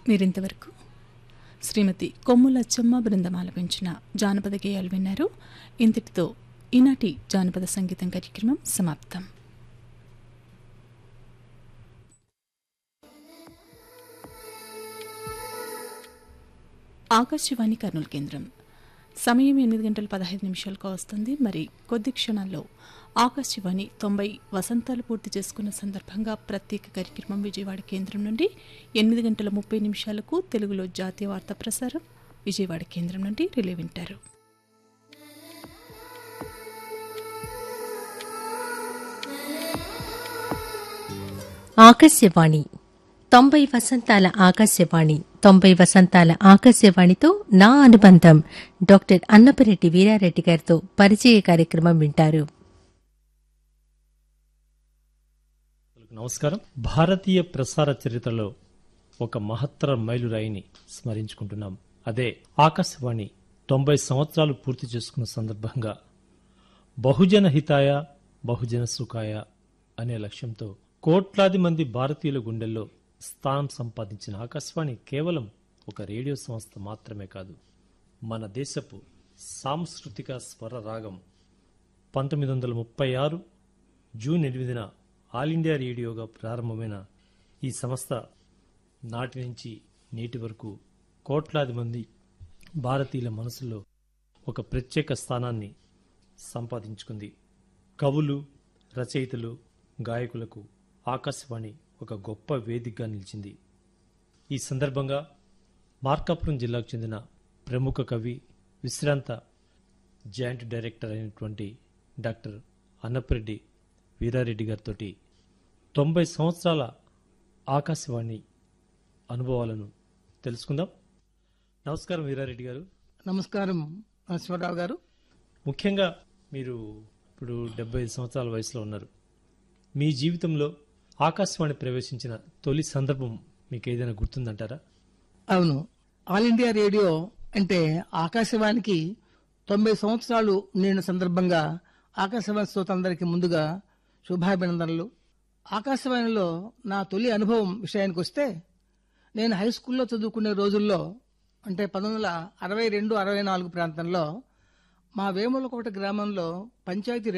మీరింతవరకు శ్రీమతి కొమ్ముల చెమ్మ బృందం ఆలపించిన జానపద గేయాలు విన్నారు ఇంతటితో ఈనాటి జానపద సంగీతం కార్యక్రమం సమాప్తం ఆకాశవాణి కర్నూలు కేంద్రం సమయం ఎనిమిది గంటల పదహైదు నిమిషాలకు వస్తుంది మరి కొద్ది క్షణాల్లో ఆకాశవాణి తొంభై వసంతాలు పూర్తి చేసుకున్న సందర్భంగా ప్రత్యేక కార్యక్రమం విజయవాడ కేంద్రం నుండి ఎనిమిది గంటల ముప్పై నిమిషాలకు తెలుగులో జాతీయ వార్తా ప్రసారం విజయవాడ కేంద్రం నుండి రిలే వింటారు ఆకాశవాణి తొంభై వసంతాల ఆకాశవాణి తొంభై వసంతాల ఆకాశవాణితో నా అనుబంధం డాక్టర్ అన్నపరెడ్డి వీరారెడ్డి గారితో పరిచయ కార్యక్రమం వింటారు నమస్కారం భారతీయ ప్రసార చరిత్రలో ఒక మహత్తర మైలురాయిని స్మరించుకుంటున్నాం అదే ఆకాశవాణి తొంభై సంవత్సరాలు పూర్తి చేసుకున్న సందర్భంగా బహుజన హితాయ బహుజన సుఖాయ అనే లక్ష్యంతో కోట్లాది మంది భారతీయుల గుండెల్లో స్థానం సంపాదించిన ఆకాశవాణి కేవలం ఒక రేడియో సంస్థ మాత్రమే కాదు మన దేశపు సాంస్కృతిక స్వర రాగం పంతొమ్మిది వందల ముప్పై ఆరు జూన్ ఎనిమిదిన ఆల్ ఇండియా రేడియోగా ప్రారంభమైన ఈ సంస్థ నాటి నుంచి నేటి వరకు కోట్లాది మంది భారతీయుల మనసులో ఒక ప్రత్యేక స్థానాన్ని సంపాదించుకుంది కవులు రచయితలు గాయకులకు ఆకాశవాణి ఒక గొప్ప వేదికగా నిలిచింది ఈ సందర్భంగా మార్కాపురం జిల్లాకు చెందిన ప్రముఖ కవి విశ్రాంత జాయింట్ డైరెక్టర్ అయినటువంటి డాక్టర్ అన్నప్రెడ్డి వీరారెడ్డి గారితో తొంభై సంవత్సరాల ఆకాశవాణి అనుభవాలను తెలుసుకుందాం నమస్కారం వీరారెడ్డి గారు నమస్కారం నరసింహరావు గారు ముఖ్యంగా మీరు ఇప్పుడు డెబ్బై ఐదు సంవత్సరాల వయసులో ఉన్నారు మీ జీవితంలో ఆకాశవాణి ప్రవేశించిన తొలి సందర్భం మీకు ఏదైనా గుర్తుందంటారా అవును ఆల్ ఇండియా రేడియో అంటే ఆకాశవాణికి తొంభై సంవత్సరాలు నిండిన సందర్భంగా ఆకాశవాణి శ్రోతలందరికీ ముందుగా శుభాభినందనలు ఆకాశవాణిలో నా తొలి అనుభవం విషయానికి వస్తే నేను హై స్కూల్లో చదువుకునే రోజుల్లో అంటే పంతొమ్మిది వందల అరవై రెండు అరవై నాలుగు ప్రాంతంలో మా వేములకోట గ్రామంలో పంచాయతీ